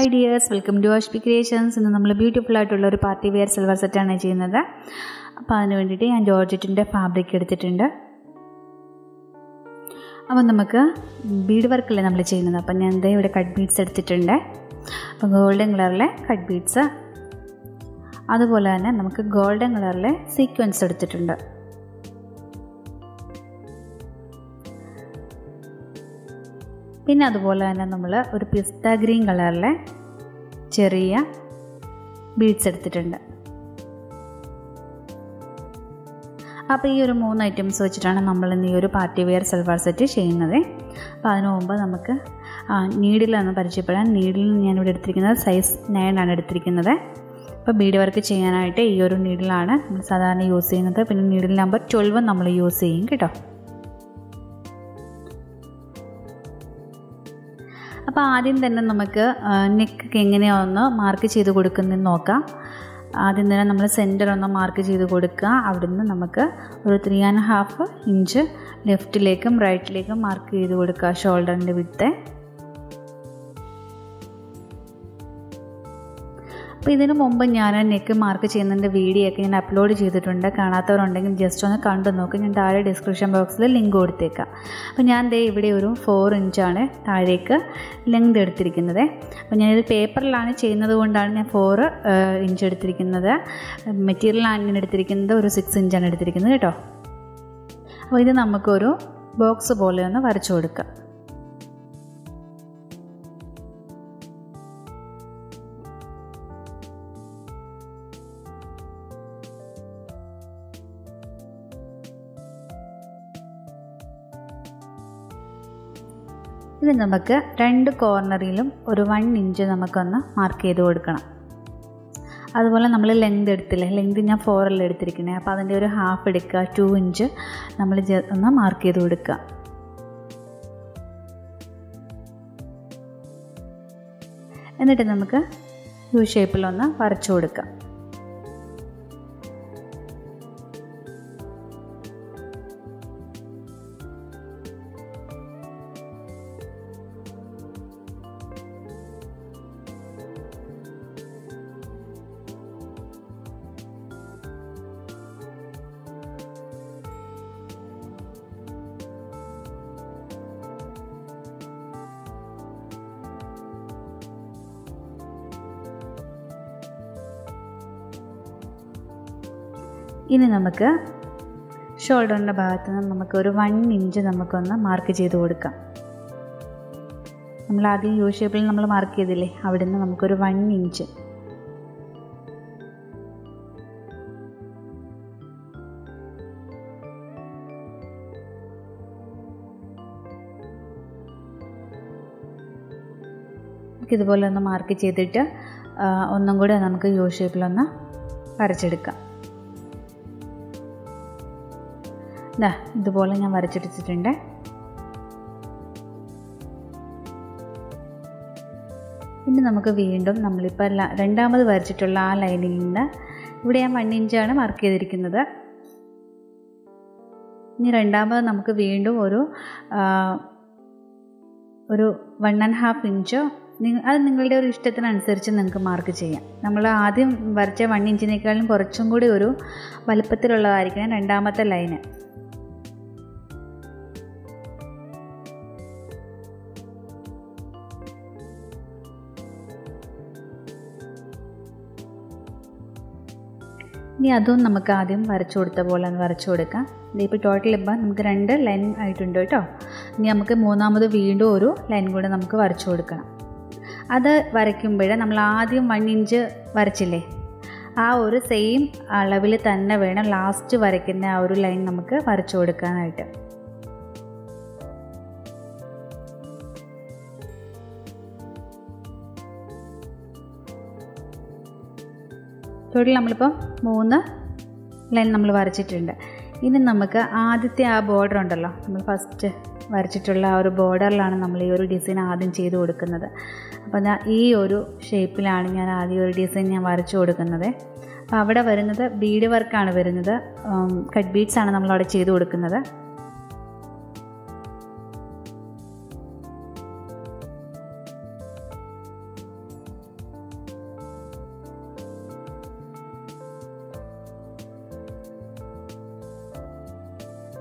hi dears welcome to Ashpi Creations ഇന്ന് നമ്മൾ beautiful ആയിട്ടുള്ള ഒരു പാർട്ടി വെയർ സിൽവർ സെറ്റാണ് ചെയ്യുന്നത് അപ്പോൾ അതിന് വേണ്ടിയിട്ട് ഞാൻ ജോർജറ്റിൻ്റെ ഫാബ്രിക് എടുത്തിട്ടുണ്ട് അപ്പോൾ നമുക്ക് ബീഡ് വർക്കല്ലേ നമ്മൾ ചെയ്യുന്നത് അപ്പം ഞാൻ എന്താ ഇവിടെ കട്ട് ബീഡ്സ് എടുത്തിട്ടുണ്ട് അപ്പോൾ ഗോൾഡൻ കളറിലെ കട്ട് ബീഡ്സ് അതുപോലെ തന്നെ നമുക്ക് ഗോൾഡൻ കളറിലെ സീക്വൻസ് എടുത്തിട്ടുണ്ട് പിന്നെ അതുപോലെ തന്നെ നമ്മൾ ഒരു പിസ്ത ഗ്രീൻ കളറിലെ ചെറിയ ബീഡ്സ് എടുത്തിട്ടുണ്ട് അപ്പോൾ ഈ ഒരു മൂന്ന് ഐറ്റംസ് വെച്ചിട്ടാണ് നമ്മൾ ഇന്ന് ഈ ഒരു പാർട്ടി വെയർ സൽവാർ സെറ്റ് ചെയ്യുന്നത് അപ്പോൾ അതിനു മുമ്പ് നമുക്ക് നീഡിലൊന്ന് പരിചയപ്പെടാൻ നീഡിൽ ഞാനിവിടെ എടുത്തിരിക്കുന്നത് സൈസ് നയൻ ആണ് എടുത്തിരിക്കുന്നത് അപ്പോൾ ബീഡ് വർക്ക് ചെയ്യാനായിട്ട് ഈ ഒരു നീഡിലാണ് നമ്മൾ സാധാരണ യൂസ് ചെയ്യുന്നത് പിന്നെ നീഡിൽ നമ്പർ ട്വൽവ് നമ്മൾ യൂസ് ചെയ്യും കേട്ടോ അപ്പോൾ ആദ്യം തന്നെ നമുക്ക് നെക്ക് എങ്ങനെയാണെന്ന് മാർക്ക് ചെയ്ത് കൊടുക്കുന്നതെന്ന് നോക്കാം ആദ്യം തന്നെ നമ്മൾ സെൻറ്റർ ഒന്ന് മാർക്ക് ചെയ്ത് കൊടുക്കുക അവിടുന്ന് നമുക്ക് ഒരു ത്രീ ആൻഡ് ഹാഫ് ഇഞ്ച് ലെഫ്റ്റിലേക്കും റൈറ്റിലേക്കും മാർക്ക് ചെയ്ത് കൊടുക്കുക ഷോൾഡറിൻ്റെ വിട്ട് അപ്പോൾ ഇതിന് മുമ്പ് ഞാൻ നെക്ക് മാർക്ക് ചെയ്യുന്നതിൻ്റെ വീഡിയോ ഒക്കെ ഞാൻ അപ്ലോഡ് ചെയ്തിട്ടുണ്ട് കാണാത്തവരുണ്ടെങ്കിൽ ജസ്റ്റ് ഒന്ന് കണ്ടു നോക്ക് ഞാൻ താഴെ ഡിസ്ക്രിപ്ഷൻ ബോക്സിൽ ലിങ്ക് കൊടുത്തേക്കാം അപ്പോൾ ഞാൻ ദേ ഇവിടെ ഒരു ഫോർ ഇഞ്ചാണ് താഴേക്ക് ലെങ്ത് എടുത്തിരിക്കുന്നത് അപ്പോൾ ഞാനിത് പേപ്പറിലാണ് ചെയ്യുന്നത് കൊണ്ടാണ് ഞാൻ ഫോർ ഇഞ്ച് എടുത്തിരിക്കുന്നത് മെറ്റീരിയലാണ് ഞാൻ എടുത്തിരിക്കുന്നത് ഒരു സിക്സ് ഇഞ്ചാണ് എടുത്തിരിക്കുന്നത് കേട്ടോ അപ്പോൾ ഇത് നമുക്കൊരു ബോക്സ് പോലെ ഒന്ന് വരച്ചു കൊടുക്കാം ഇത് നമുക്ക് രണ്ട് കോർണറിലും ഒരു വൺ ഇഞ്ച് നമുക്കൊന്ന് മാർക്ക് ചെയ്ത് കൊടുക്കണം അതുപോലെ നമ്മൾ ലെങ്ത് എടുത്തില്ലേ ലെങ്ത് ഞാൻ ഫോറല്ല എടുത്തിരിക്കുന്നത് അപ്പോൾ അതിൻ്റെ ഒരു ഹാഫ് എടുക്കുക ടു ഇഞ്ച് നമ്മൾ ഒന്ന് മാർക്ക് ചെയ്ത് കൊടുക്കുക എന്നിട്ട് നമുക്ക് യു ഷേപ്പിലൊന്ന് വരച്ചു കൊടുക്കാം ഇനി നമുക്ക് ഷോൾഡറിൻ്റെ ഭാഗത്ത് നിന്ന് നമുക്ക് ഒരു വൺ ഇഞ്ച് നമുക്കൊന്ന് മാർക്ക് ചെയ്ത് കൊടുക്കാം നമ്മൾ ആദ്യം യു ഷേപ്പിൽ നമ്മൾ മാർക്ക് ചെയ്തില്ലേ അവിടെ നിന്ന് നമുക്കൊരു വൺ ഇഞ്ച് ഇതുപോലെ ഒന്ന് മാർക്ക് ചെയ്തിട്ട് ഒന്നും കൂടെ നമുക്ക് യു ഷേപ്പിലൊന്ന് വരച്ചെടുക്കാം ഇതാ ഇതുപോലെ ഞാൻ വരച്ചെടുത്തിട്ടുണ്ട് ഇനി നമുക്ക് വീണ്ടും നമ്മളിപ്പോൾ രണ്ടാമത് വരച്ചിട്ടുള്ള ആ ലൈനിൽ നിന്ന് ഇവിടെ ഞാൻ വൺ ഇഞ്ചാണ് മാർക്ക് ചെയ്തിരിക്കുന്നത് ഇനി രണ്ടാമത് നമുക്ക് വീണ്ടും ഒരു ഒരു വൺ ആൻഡ് ഹാഫ് ഇഞ്ചോ അത് നിങ്ങളുടെ ഒരു ഇഷ്ടത്തിനനുസരിച്ച് നിങ്ങൾക്ക് മാർക്ക് ചെയ്യാം നമ്മൾ ആദ്യം വരച്ച വൺ ഇഞ്ചിനേക്കാളും കുറച്ചും കൂടി ഒരു വലുപ്പത്തിലുള്ളതായിരിക്കണം രണ്ടാമത്തെ ലൈന് ഇനി അതും നമുക്ക് ആദ്യം വരച്ചു കൊടുത്ത പോലെ ഒന്ന് വരച്ചു കൊടുക്കാം ഇതിപ്പോൾ ടോട്ടൽ ഇപ്പം നമുക്ക് രണ്ട് ലൈൻ ആയിട്ടുണ്ട് കേട്ടോ ഇനി നമുക്ക് മൂന്നാമത് വീണ്ടും ഒരു ലൈൻ കൂടെ നമുക്ക് വരച്ചു കൊടുക്കണം അത് വരയ്ക്കുമ്പോൾ നമ്മൾ ആദ്യം വൺ ഇഞ്ച് വരച്ചില്ലേ ആ ഒരു സെയിം അളവിൽ തന്നെ വേണം ലാസ്റ്റ് വരയ്ക്കുന്ന ആ ഒരു ലൈൻ നമുക്ക് വരച്ചു കൊടുക്കാനായിട്ട് ടോട്ടൽ നമ്മളിപ്പോൾ മൂന്ന് ലൈൻ നമ്മൾ വരച്ചിട്ടുണ്ട് ഇനി നമുക്ക് ആദ്യത്തെ ആ ബോർഡർ ഉണ്ടല്ലോ നമ്മൾ ഫസ്റ്റ് വരച്ചിട്ടുള്ള ആ ഒരു ബോർഡറിലാണ് നമ്മൾ ഈ ഒരു ഡിസൈൻ ആദ്യം ചെയ്ത് കൊടുക്കുന്നത് അപ്പോൾ അതാ ഈ ഒരു ഷേപ്പിലാണ് ഞാൻ ആദ്യം ഒരു ഡിസൈൻ ഞാൻ വരച്ചു കൊടുക്കുന്നത് അപ്പോൾ അവിടെ വരുന്നത് ബീഡ് വർക്കാണ് വരുന്നത് കട്ട് ബീഡ്സ് ആണ് നമ്മളവിടെ ചെയ്ത് കൊടുക്കുന്നത്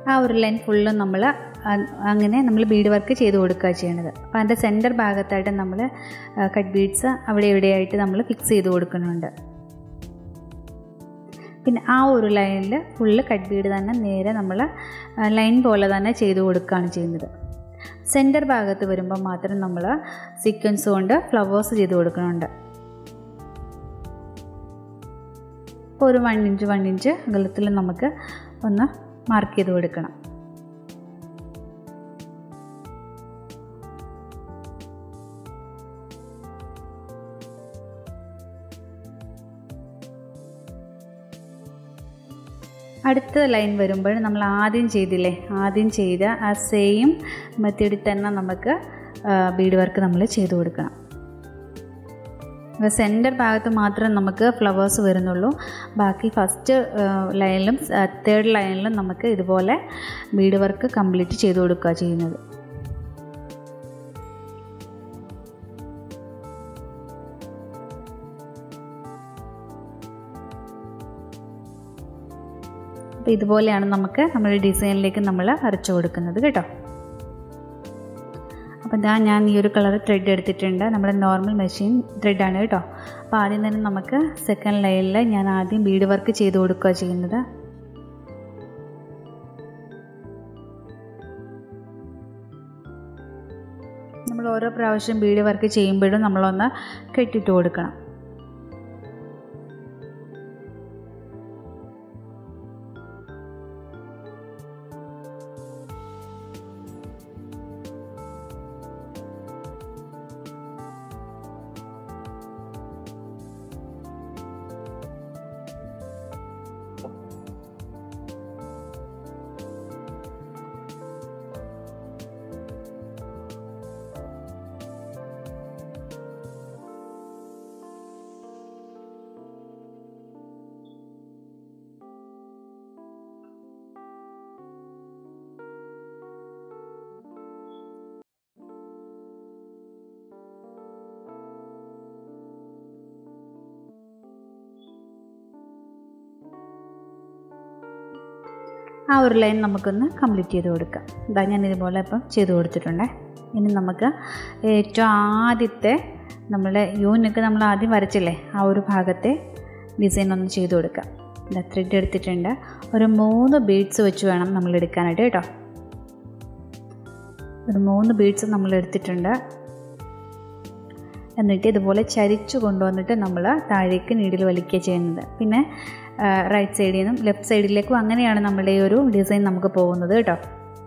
ആ ഒരു ലൈൻ ഫുള്ളും നമ്മൾ അങ്ങനെ നമ്മൾ ബീഡ് വർക്ക് ചെയ്ത് കൊടുക്കുക ചെയ്യണത് അപ്പോൾ അതിൻ്റെ സെൻറ്റർ ഭാഗത്തായിട്ട് നമ്മൾ കട്ട് ബീഡ്സ് അവിടെ ഇവിടെയായിട്ട് നമ്മൾ ഫിക്സ് ചെയ്ത് കൊടുക്കുന്നുണ്ട് പിന്നെ ആ ഒരു ലൈനിൽ ഫുള്ള് കട്ട് ബീഡ് തന്നെ നേരെ നമ്മൾ ലൈൻ പോലെ തന്നെ ചെയ്ത് കൊടുക്കുകയാണ് ചെയ്യുന്നത് സെൻറ്റർ ഭാഗത്ത് വരുമ്പോൾ മാത്രം നമ്മൾ സീക്വൻസ് കൊണ്ട് ഫ്ലവേഴ്സ് ചെയ്ത് കൊടുക്കുന്നുണ്ട് ഇപ്പോൾ ഒരു വൺ ഇഞ്ച് വൺ ഇഞ്ച് അകലത്തിൽ നമുക്ക് ഒന്ന് മാർക്ക് ചെയ്ത് കൊടുക്കണം അടുത്ത ലൈൻ വരുമ്പോൾ നമ്മൾ ആദ്യം ചെയ്തില്ലേ ആദ്യം ചെയ്ത ആ സെയിം മെത്തേഡിൽ തന്നെ നമുക്ക് ബീഡ് വർക്ക് നമ്മൾ ചെയ്ത് കൊടുക്കണം സെൻറ്റർ ഭാഗത്ത് മാത്രം നമുക്ക് ഫ്ലവേഴ്സ് വരുന്നുള്ളൂ ബാക്കി ഫസ്റ്റ് ലൈനിലും തേർഡ് ലൈനിലും നമുക്ക് ഇതുപോലെ ബീഡ് വർക്ക് കംപ്ലീറ്റ് ചെയ്ത് കൊടുക്കുക ചെയ്യുന്നത് അപ്പോൾ ഇതുപോലെയാണ് നമുക്ക് നമ്മുടെ ഡിസൈനിലേക്ക് നമ്മൾ വരച്ചു കൊടുക്കുന്നത് കേട്ടോ അപ്പോൾ ഇതാ ഞാൻ ഈ ഒരു കളർ ത്രെഡ് എടുത്തിട്ടുണ്ട് നമ്മുടെ നോർമൽ മെഷീൻ ത്രെഡാണ് കേട്ടോ അപ്പോൾ ആദ്യം തന്നെ നമുക്ക് സെക്കൻഡ് ലൈനിൽ ഞാൻ ആദ്യം ബീഡ് വർക്ക് ചെയ്ത് കൊടുക്കുക ചെയ്യുന്നത് നമ്മൾ ഓരോ പ്രാവശ്യം ബീഡ് വർക്ക് ചെയ്യുമ്പോഴും നമ്മളൊന്ന് കെട്ടിട്ട് കൊടുക്കണം ആ ഒരു ലൈൻ നമുക്കൊന്ന് കംപ്ലീറ്റ് ചെയ്ത് കൊടുക്കാം ഇതാ ഞാൻ ഇതുപോലെ ഇപ്പം ചെയ്ത് കൊടുത്തിട്ടുണ്ട് ഇനി നമുക്ക് ഏറ്റവും ആദ്യത്തെ നമ്മുടെ യൂണിക്ക് നമ്മൾ ആദ്യം വരച്ചില്ലേ ആ ഒരു ഭാഗത്തെ ഡിസൈൻ ഒന്ന് ചെയ്ത് കൊടുക്കാം ഇതാ ത്രെഡ് എടുത്തിട്ടുണ്ട് ഒരു മൂന്ന് ബീഡ്സ് വെച്ച് വേണം നമ്മൾ എടുക്കാനായിട്ട് കേട്ടോ ഒരു മൂന്ന് ബീഡ്സ് നമ്മൾ എടുത്തിട്ടുണ്ട് എന്നിട്ട് ഇതുപോലെ ചരിച്ചു കൊണ്ടുവന്നിട്ട് നമ്മൾ താഴേക്ക് നീഡിൽ വലിക്കുക ചെയ്യുന്നത് പിന്നെ റൈറ്റ് സൈഡിൽ നിന്നും ലെഫ്റ്റ് സൈഡിലേക്കും അങ്ങനെയാണ് നമ്മുടെ ഈ ഒരു ഡിസൈൻ നമുക്ക് പോകുന്നത് കേട്ടോ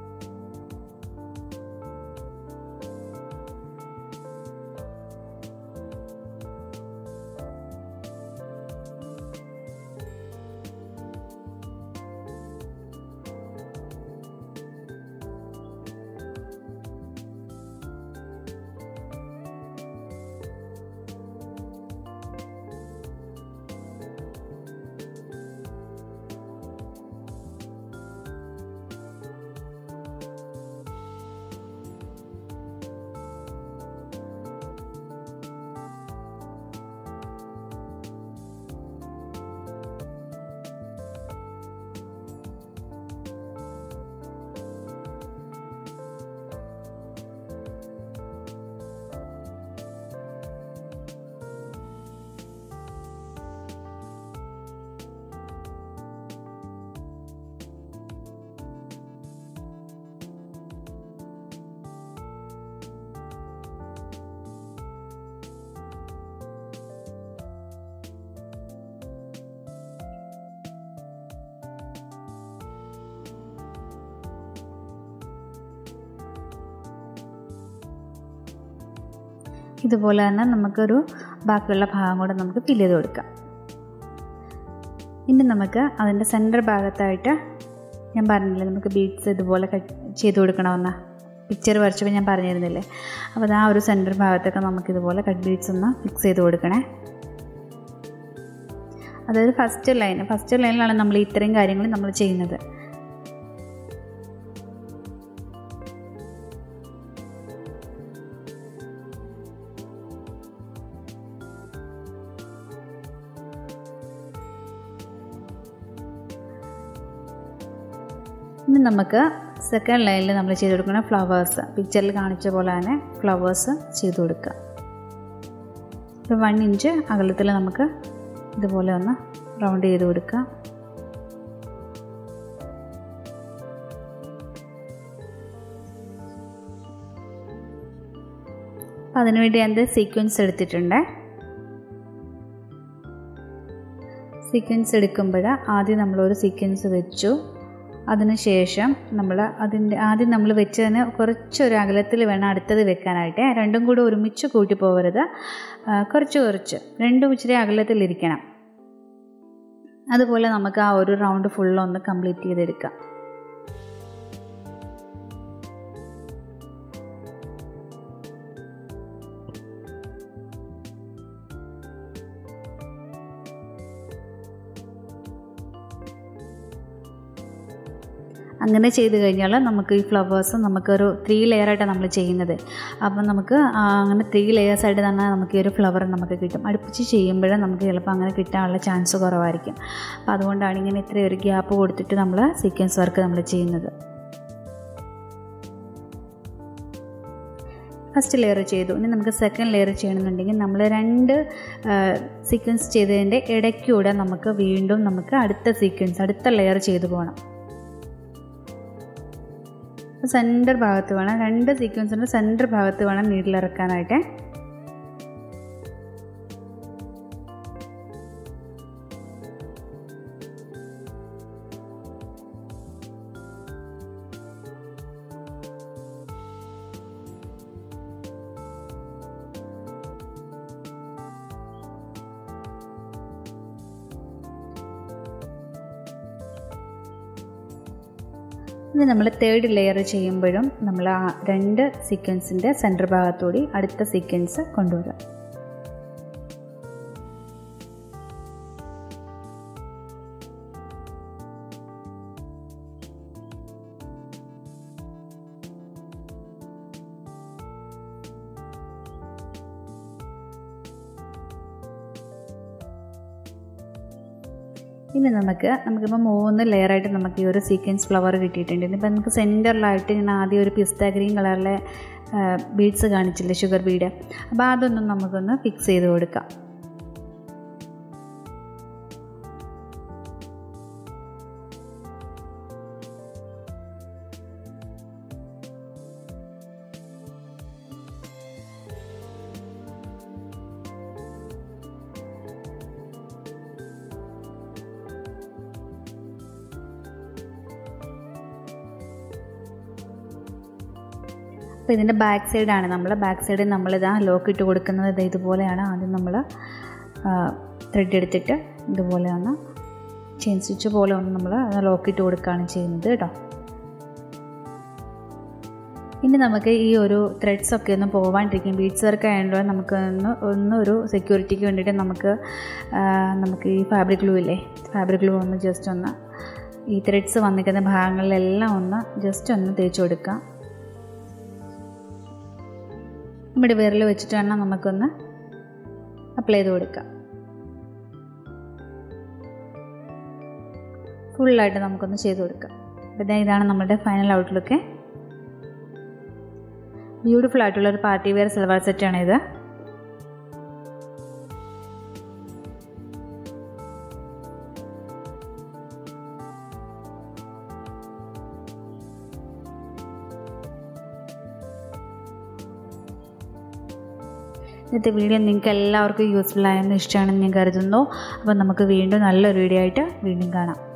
ഇതുപോലെ തന്നെ നമുക്കൊരു ബാക്കിയുള്ള ഭാഗം കൂടെ നമുക്ക് ഫില്ല് ചെയ്ത് കൊടുക്കാം ഇനി നമുക്ക് അതിൻ്റെ സെൻറ്റർ ഭാഗത്തായിട്ട് ഞാൻ പറഞ്ഞില്ലേ നമുക്ക് ബീഡ്സ് ഇതുപോലെ കട്ട് ചെയ്ത് കൊടുക്കണമെന്ന് പിക്ചർ വരച്ചപ്പോൾ ഞാൻ പറഞ്ഞിരുന്നില്ലേ അപ്പോൾ ആ ഒരു സെൻറ്റർ ഭാഗത്തൊക്കെ നമുക്കിതുപോലെ കട്ട് ബീഡ്സ് ഒന്ന് ഫിക്സ് ചെയ്ത് കൊടുക്കണേ അതായത് ഫസ്റ്റ് ലൈൻ ഫസ്റ്റ് ലൈനിലാണ് നമ്മൾ ഇത്രയും കാര്യങ്ങൾ നമ്മൾ ചെയ്യുന്നത് ഇനി നമുക്ക് സെക്കൻഡ് ലൈനിൽ നമ്മൾ ചെയ്ത് കൊടുക്കുന്ന ഫ്ലവേഴ്സ് പിക്ചറിൽ കാണിച്ച പോലെ തന്നെ ഫ്ലവേഴ്സ് ചെയ്ത് കൊടുക്കുക ഒരു വൺ ഇഞ്ച് അകലത്തിൽ നമുക്ക് ഇതുപോലെ ഒന്ന് റൗണ്ട് ചെയ്ത് കൊടുക്കുക അപ്പോൾ അതിനുവേണ്ടി ഞാൻ സീക്വൻസ് എടുത്തിട്ടുണ്ട് സീക്വൻസ് എടുക്കുമ്പോൾ ആദ്യം നമ്മളൊരു സീക്വൻസ് വെച്ചു അതിനുശേഷം നമ്മൾ അതിൻ്റെ ആദ്യം നമ്മൾ വെച്ചതിന് കുറച്ചൊരു അകലത്തിൽ വേണം അടുത്തത് വെക്കാനായിട്ട് രണ്ടും കൂടെ ഒരുമിച്ച് കൂട്ടി പോകരുത് കുറച്ച് കുറച്ച് രണ്ടും ഇച്ചിരി അകലത്തിലിരിക്കണം അതുപോലെ നമുക്ക് ആ ഒരു റൗണ്ട് ഫുള്ളൊന്ന് കംപ്ലീറ്റ് ചെയ്തെടുക്കാം അങ്ങനെ ചെയ്ത് കഴിഞ്ഞാൽ നമുക്ക് ഈ ഫ്ലവേഴ്സ് നമുക്കൊരു ത്രീ ലെയറായിട്ട് നമ്മൾ ചെയ്യുന്നത് അപ്പം നമുക്ക് അങ്ങനെ ത്രീ ലെയേഴ്സായിട്ട് തന്നെ നമുക്ക് ഈ ഒരു ഫ്ലവർ നമുക്ക് കിട്ടും അടുപ്പിച്ച് ചെയ്യുമ്പോൾ നമുക്ക് ചിലപ്പോൾ അങ്ങനെ കിട്ടാനുള്ള ചാൻസ് കുറവായിരിക്കും അപ്പോൾ അതുകൊണ്ടാണ് ഇങ്ങനെ ഇത്രയും ഒരു ഗ്യാപ്പ് കൊടുത്തിട്ട് നമ്മൾ സീക്വൻസ് വർക്ക് നമ്മൾ ചെയ്യുന്നത് ഫസ്റ്റ് ലെയർ ചെയ്തു ഇനി നമുക്ക് സെക്കൻഡ് ലെയർ ചെയ്യണമെന്നുണ്ടെങ്കിൽ നമ്മൾ രണ്ട് സീക്വൻസ് ചെയ്തതിൻ്റെ ഇടയ്ക്കൂടെ നമുക്ക് വീണ്ടും നമുക്ക് അടുത്ത സീക്വൻസ് അടുത്ത ലെയർ ചെയ്തു പോകണം സെൻറ്റർ ഭാഗത്ത് വേണം രണ്ട് സീക്വൻസിൻ്റെ സെൻറ്റർ ഭാഗത്ത് വേണം നീഡിൽ ഇറക്കാനായിട്ട് ഇനി നമ്മൾ തേർഡ് ലെയർ ചെയ്യുമ്പോഴും നമ്മൾ ആ രണ്ട് സീക്വൻസിൻ്റെ സെൻറ്റർ ഭാഗത്തുകൂടി അടുത്ത സീക്വൻസ് കൊണ്ടുവരിക ഇനി നമുക്ക് നമുക്കിപ്പോൾ മൂന്ന് ലെയറായിട്ട് നമുക്ക് ഈ ഒരു സീക്വൻസ് ഫ്ലവർ കിട്ടിയിട്ടുണ്ട് ഇനിയിപ്പോൾ നമുക്ക് സെൻറ്ററിലായിട്ട് ഞാൻ ആദ്യം ഒരു പിസ്ത ഗ്രീൻ കളറിലെ ബീഡ്സ് കാണിച്ചില്ലേ ഷുഗർ ബീഡ് അപ്പോൾ അതൊന്നും നമുക്കൊന്ന് ഫിക്സ് ചെയ്ത് കൊടുക്കാം അപ്പോൾ ഇതിൻ്റെ ബാക്ക് സൈഡാണ് നമ്മൾ ബാക്ക് സൈഡിൽ നമ്മളിതാ ലോക്ക് ഇട്ട് കൊടുക്കുന്നത് ഇത് ഇതുപോലെയാണ് ആദ്യം നമ്മൾ ത്രെഡ് എടുത്തിട്ട് ഇതുപോലെ ഒന്ന് ചെയിൻ സ്റ്റിച്ച് പോലെ ഒന്ന് നമ്മൾ ലോക്ക് ഇട്ട് കൊടുക്കുകയാണ് ചെയ്യുന്നത് കേട്ടോ ഇനി നമുക്ക് ഈ ഒരു ത്രെഡ്സ് ഒക്കെ ഒന്ന് പോവാണ്ടിരിക്കും ബീഡ്സ് വർക്ക് ആയതുകൊണ്ട് നമുക്ക് ഒന്ന് ഒന്ന് ഒരു സെക്യൂരിറ്റിക്ക് വേണ്ടിയിട്ട് നമുക്ക് നമുക്ക് ഈ ഫാബ്രിക് ഗ്ലൂ ഇല്ലേ ഫാബ്രിക് ഗ്ലൂ ഒന്ന് ജസ്റ്റ് ഒന്ന് ഈ ത്രെഡ്സ് വന്നിരിക്കുന്ന ഭാഗങ്ങളിലെല്ലാം ഒന്ന് ജസ്റ്റ് ഒന്ന് തേച്ച് കൊടുക്കാം നമ്മുടെ വിരൽ വെച്ചിട്ട് വേണം നമുക്കൊന്ന് അപ്ലൈ ചെയ്ത് കൊടുക്കാം ഫുള്ളായിട്ട് നമുക്കൊന്ന് ചെയ്ത് കൊടുക്കാം അപ്പോൾ ഇതാണ് നമ്മുടെ ഫൈനൽ ഔട്ട്ലുക്ക് ബ്യൂട്ടിഫുൾ ആയിട്ടുള്ള ഒരു പാർട്ടി വെയർ സിൽവർ സെറ്റാണ് ഇത് ഇന്നത്തെ വീഡിയോ നിങ്ങൾക്ക് എല്ലാവർക്കും യൂസ്ഫുൾ ആയെന്ന് ഇഷ്ടമാണെന്ന് ഞാൻ കരുതുന്നു അപ്പോൾ നമുക്ക് വീണ്ടും നല്ലൊരു വീഡിയോ ആയിട്ട് വീണ്ടും കാണാം